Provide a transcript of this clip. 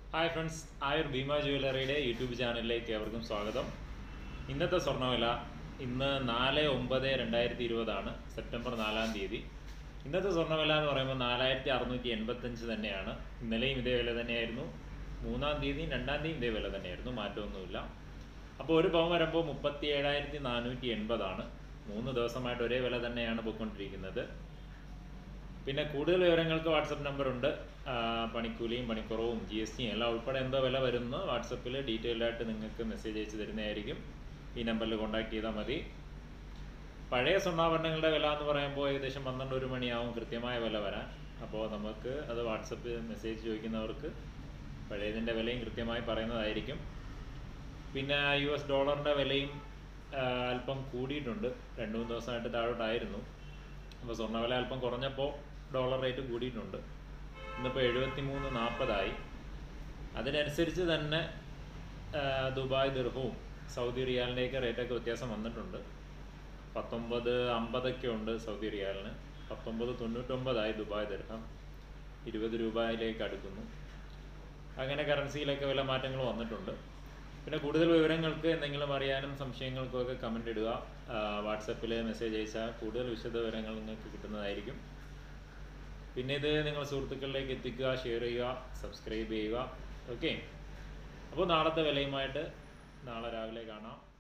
hi friends Ayur Bhima ജ്വല്ലറിയുടെ YouTube ചാനലിലേക്ക് ഏവർക്കും സ്വാഗതം ഇന്നത്തെ സ്വർണ്ണവില ഇന്ന് നാല് ഒമ്പത് രണ്ടായിരത്തി ഇരുപതാണ് സെപ്റ്റംബർ നാലാം തീയതി ഇന്നത്തെ സ്വർണ്ണവില എന്ന് പറയുമ്പോൾ നാലായിരത്തി അറുന്നൂറ്റി എൺപത്തഞ്ച് തന്നെയാണ് ഇന്നലെയും ഇതേ വില തന്നെയായിരുന്നു മൂന്നാം തീയതിയും രണ്ടാം തീയതിയും ഇതേ വില തന്നെയായിരുന്നു മാറ്റമൊന്നുമില്ല അപ്പോൾ ഒരു പവൻ വരുമ്പോൾ മുപ്പത്തി ഏഴായിരത്തി നാനൂറ്റി എൺപതാണ് മൂന്ന് ദിവസമായിട്ട് ഒരേ വില തന്നെയാണ് പോയിക്കൊണ്ടിരിക്കുന്നത് പിന്നെ കൂടുതൽ വിവരങ്ങൾക്ക് വാട്സപ്പ് നമ്പർ ഉണ്ട് ആ, പണിക്കൂലിയും പണിക്കുറവും ജി എസ് ടിയും എല്ലാം ഉൾപ്പെടെ എന്തോ വില വരുന്നു വാട്സപ്പിൽ ഡീറ്റെയിൽഡ് ആയിട്ട് നിങ്ങൾക്ക് മെസ്സേജ് അയച്ച് തരുന്നതായിരിക്കും ഈ നമ്പറിൽ കോൺടാക്ട് ചെയ്താൽ മതി പഴയ സ്വർണ്ണാഭരണങ്ങളുടെ വില എന്ന് പറയുമ്പോൾ ഏകദേശം പന്ത്രണ്ട് ഒരു മണിയാവും കൃത്യമായ വില വരാൻ അപ്പോൾ നമുക്ക് അത് വാട്സപ്പ് മെസ്സേജ് ചോദിക്കുന്നവർക്ക് പഴയതിൻ്റെ വിലയും കൃത്യമായി പറയുന്നതായിരിക്കും പിന്നെ യു എസ് ഡോളറിൻ്റെ വിലയും ആ, അല്പം കൂടിയിട്ടുണ്ട് രണ്ട് മൂന്ന് ദിവസമായിട്ട് താഴോട്ടായിരുന്നു അപ്പോൾ സ്വർണ്ണവില അല്പം കുറഞ്ഞപ്പോൾ ഡോളർ റേറ്റ് കൂടിയിട്ടുണ്ട് ഇന്നിപ്പോൾ എഴുപത്തി മൂന്ന് നാൽപ്പതായി അതിനനുസരിച്ച് തന്നെ ആ, ദുബായ് ദിർഹവും സൗദി റിയാലിൻ്റെയൊക്കെ റേറ്റൊക്കെ വ്യത്യാസം വന്നിട്ടുണ്ട് പത്തൊമ്പത് അമ്പതൊക്കെ ഉണ്ട് സൗദി റിയാലിന് പത്തൊമ്പത് തൊണ്ണൂറ്റൊമ്പതായി ദുബായ് ദിർഹം ഇരുപത് രൂപയിലേക്ക് അടുക്കുന്നു അങ്ങനെ കറൻസിയിലൊക്കെ വില മാറ്റങ്ങൾ വന്നിട്ടുണ്ട് പിന്നെ കൂടുതൽ വിവരങ്ങൾക്ക് എന്തെങ്കിലും അറിയാനും സംശയങ്ങൾക്കും ഒക്കെ കമൻ്റ് ഇടുക വാട്സപ്പിൽ മെസ്സേജ് അയച്ചാൽ കൂടുതൽ വിശദ വിവരങ്ങൾ നിങ്ങൾക്ക് കിട്ടുന്നതായിരിക്കും പിന്നെ ഇത് നിങ്ങൾ സുഹൃത്തുക്കളിലേക്ക് എത്തിക്കുക ഷെയർ ചെയ്യുക സബ്സ്ക്രൈബ് ചെയ്യുക ഓക്കെ അപ്പോൾ നാളത്തെ വിലയുമായിട്ട് നാളെ രാവിലെ കാണാം